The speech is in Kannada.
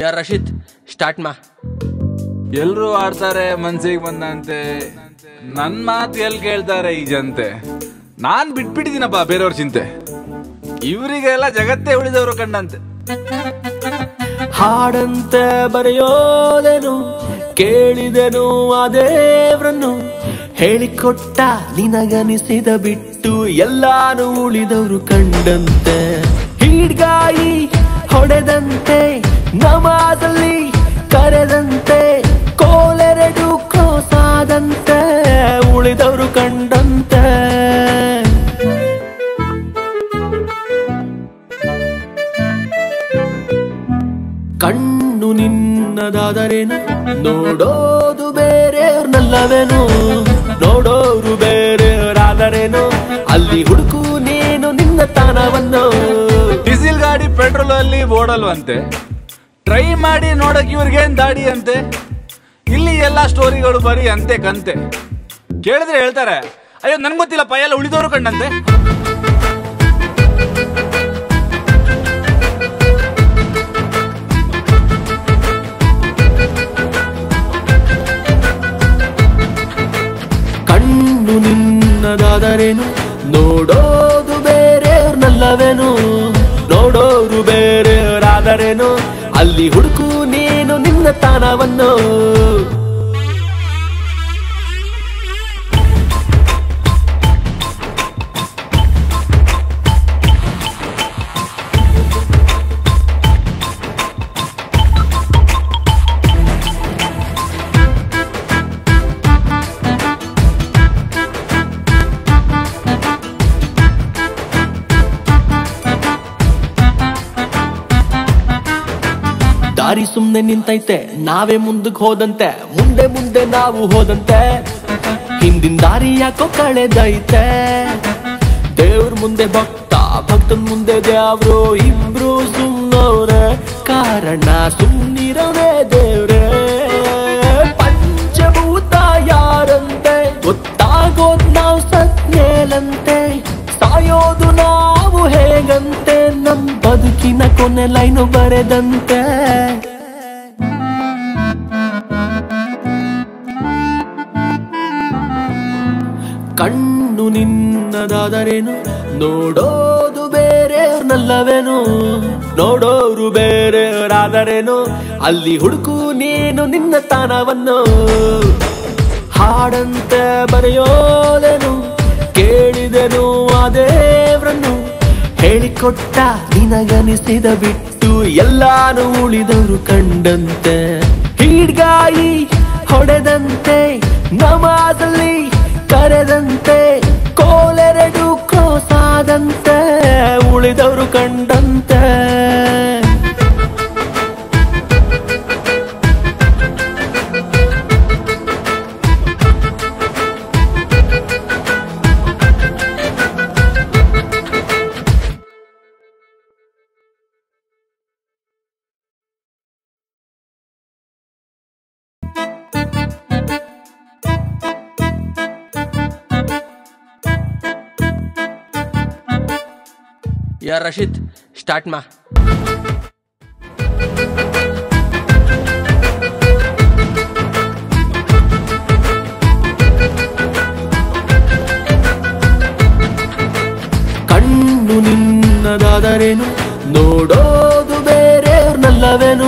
ಯಾ ರಶೀದ್ ಸ್ಟಾರ್ಟ್ ಮಾ ಎಲ್ರು ಆಡ್ತಾರೆ ಮನ್ಸಿಗೆ ಬಂದಂತೆ ನನ್ ಮಾತು ಎಲ್ ಕೇಳ್ತಾರೆ ಈ ಜನತೆ ನಾನ್ ಬಿಟ್ಬಿಟ್ಟಿದ್ದೀನಪ್ಪ ಬೇರೆಯವ್ರ ಚಿಂತೆ ಇವರಿಗೆಲ್ಲ ಜಗತ್ತೇ ಉಳಿದವರು ಕಂಡಂತೆ ಹಾಡಂತೆ ಬರೆಯೋದೆನು ಕೇಳಿದೆನು ಆ ದೇವ್ರನ್ನು ಹೇಳಿಕೊಟ್ಟ ನಿನಗನಿಸಿದ ಬಿಟ್ಟು ಎಲ್ಲಾನು ಉಳಿದವರು ಕಂಡಂತೆ ಹೀಡ್ಗಾಯಿ ಹೊಡೆದಂತೆ ನಮಾಜಲ್ಲಿ ಕರೆದಂತೆ ಕೋಲೆರಡು ಕ್ರೋಸಾದಂತೆ ಉಳಿದವರು ಕಂಡಂತೆ ಕಣ್ಣು ನಿನ್ನದಾದರೇನು ನೋಡೋದು ಬೇರೆಯವ್ರನ್ನಲ್ಲವೇನು ನೋಡೋರು ಬೇರೆಯವರಾದರೇನು ಅಲ್ಲಿ ಹುಡುಕು ನೀನು ನಿನ್ನ ತಾನವನ್ನು ಡೀಸೆಲ್ ಗಾಡಿ ಪೆಟ್ರೋಲ್ ಅಲ್ಲಿ ಓಡಲ್ವಂತೆ ಟ್ರೈ ಮಾಡಿ ನೋಡಕ್ ಇವ್ರಿಗೇನ್ ದಾಡಿ ಅಂತೆ ಇಲ್ಲಿ ಎಲ್ಲ ಸ್ಟೋರಿಗಳು ಬರೀ ಅಂತೆ ಕಂತೆ ಕೇಳಿದ್ರೆ ಹೇಳ್ತಾರೆ ಅಯ್ಯೋ ನನ್ಗೆ ಗೊತ್ತಿಲ್ಲಪ್ಪ ಎಲ್ಲ ಉಳಿದವರು ಕಂಡಂತೆ ಕಣ್ಣು ನಿನ್ನದಾದರೇನು ನೋಡೋದು ಬೇರೆಯವ್ರನ್ನಲ್ಲವೇನು ನೋಡೋರು ಬೇರೆಯವರಾದರೇನು ಅಲ್ಲಿ ಹುಡುಕು ನೀನು ನಿನ್ನ ತಾನವನ್ನು ದಾರಿ ಸುಮ್ನೆ ನಿಂತೈತೆ ನಾವೇ ಮುಂದಕ್ಕೆ ಹೋದಂತೆ ಮುಂದೆ ಮುಂದೆ ನಾವು ಹೋದಂತೆ ಹಿಂದಿನ ದಾರಿ ಯಾಕೋ ಕಳೆದೈತೆ ದೇವ್ರ ಮುಂದೆ ಭಕ್ತ ಭಕ್ತನ್ ಮುಂದೆ ದೇವ್ರು ಇಬ್ರು ಸುಮ್ಮನವ್ರೆ ಕಾರಣ ಸುಮ್ಮನಿರವೇ ದೇವ್ರೆ ಪಂಚಭೂತ ಯಾರಂತೆ ಗೊತ್ತಾಗೋದ್ ನಾವು ಸತ್ಮೇಲಂತೆ ಸಾಯೋದು ನಾವು ಹೇಗಂತೆ ನಮ್ ಬದುಕಿನ ಕೊನೆ ಲೈನು ಬರೆದಂತೆ ಕಣ್ಣು ನಿನ್ನದಾದರೇನು ನೋಡೋದು ಬೇರೆಯವ್ರನ್ನಲ್ಲವೇನು ನೋಡೋರು ಬೇರೆಯವರಾದರೇನು ಅಲ್ಲಿ ಹುಡುಕು ನೀನು ನಿನ್ನ ತಾನವನ್ನು ಹಾಡಂತೆ ಬರೆಯೋದೆನು ಕೇಳಿದೆನು ಆ ದೇವ್ರನ್ನು ಹೇಳಿಕೊಟ್ಟ ನಿನಗನಿಸಿದ ಬಿಟ್ಟು ಎಲ್ಲಾನು ಉಳಿದವರು ಕಂಡಂತೆ ಹೀಡ್ಗಾಯಿ ಹೊಡೆದಂತೆ ನಮಾಜಲ್ಲಿ ಕರೆದಂತೆ ಕೋಲೆರಡು ಕ್ರೋಸಾದಂತೆ ಉಳಿದವರು ಕಂಡಂತೆ ಯಾ ರಶೀದ್ ಸ್ಟಾರ್ಟ್ ಮಾ ಕಣ್ಣು ನಿನ್ನದಾದರೇನು ನೋಡೋದು ಬೇರೆಯವ್ರನ್ನಲ್ಲವೇನು